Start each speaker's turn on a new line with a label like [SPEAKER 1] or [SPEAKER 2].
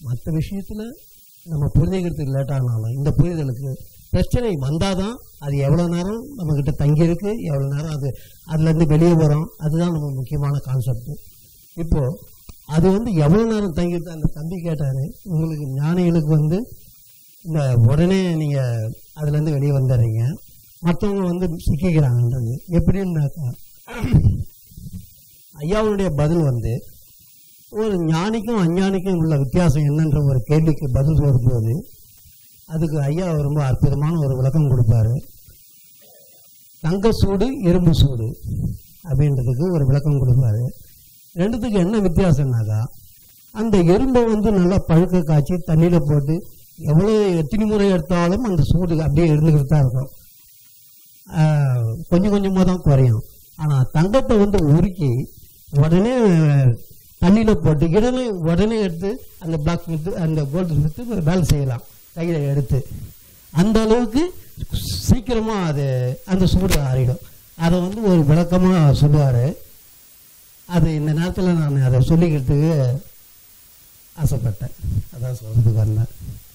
[SPEAKER 1] மற்ற விஷயத்தில் நம்ம புரிஞ்சுக்கிறதுக்கு லேட் ஆனாலும் இந்த புரிதலுக்கு பிரச்சனை வந்தால் தான் அது எவ்வளோ நேரம் நம்மக்கிட்ட தங்கியிருக்கு எவ்வளோ நேரம் அது அதுலேருந்து வெளியே வரும் அதுதான் நம்ம முக்கியமான கான்செப்ட் இப்போது அது வந்து எவ்வளோ நேரம் தங்கியிருக்கு அந்த தம்பி கேட்டார் உங்களுக்கு ஞானிகளுக்கு வந்து இந்த உடனே நீங்கள் அதுலேருந்து வெளியே வந்துடுறீங்க மற்றவங்க வந்து சிக்கிக்கிறாங்கன்றது எப்படின்னாக்கா ஐயாவுடைய பதில் வந்து ஒரு ஞானிக்கும் அஞ்ஞானிக்கும் உள்ள வித்தியாசம் என்னன்ற ஒரு கேள்விக்கு பதில் சொல்லும்போது அதுக்கு ஐயா ரொம்ப அற்புதமான ஒரு விளக்கம் கொடுப்பாரு தங்க சூடு எறும்பு சூடு அப்படின்றதுக்கு ஒரு விளக்கம் கொடுப்பாரு ரெண்டுத்துக்கு என்ன வித்தியாசம்னாக்கா அந்த எறும்பை வந்து நல்லா பழுக்க காய்ச்சி தண்ணியில் போட்டு எவ்வளோ எத்தனை முறை எடுத்தாலும் அந்த சூடு அப்படியே இருந்துக்கிட்டு தான் இருக்கும் ஆஹ், கொஞ்சம் கொஞ்சமாக தான் குறையும் ஆனால் தங்கத்தை வந்து உருக்கி உடனே தண்ணியில் போட்டு உடனே உடனே எடுத்து அந்த பிளாக் ஸ்மித்து அந்த கோல்டு ஸ்மித்து வேலை செய்யலாம் கையில் எடுத்து அந்த அளவுக்கு சீக்கிரமாக அது அந்த சூடு ஆறிடும் அதை வந்து ஒரு விளக்கமாக சொல்லுவார் அது இந்த நேரத்தில் நான் அதை சொல்லிக்கிறதுக்கு ஆசைப்பட்டேன் அதான் சொல்கிறதுக்கு வந்தேன்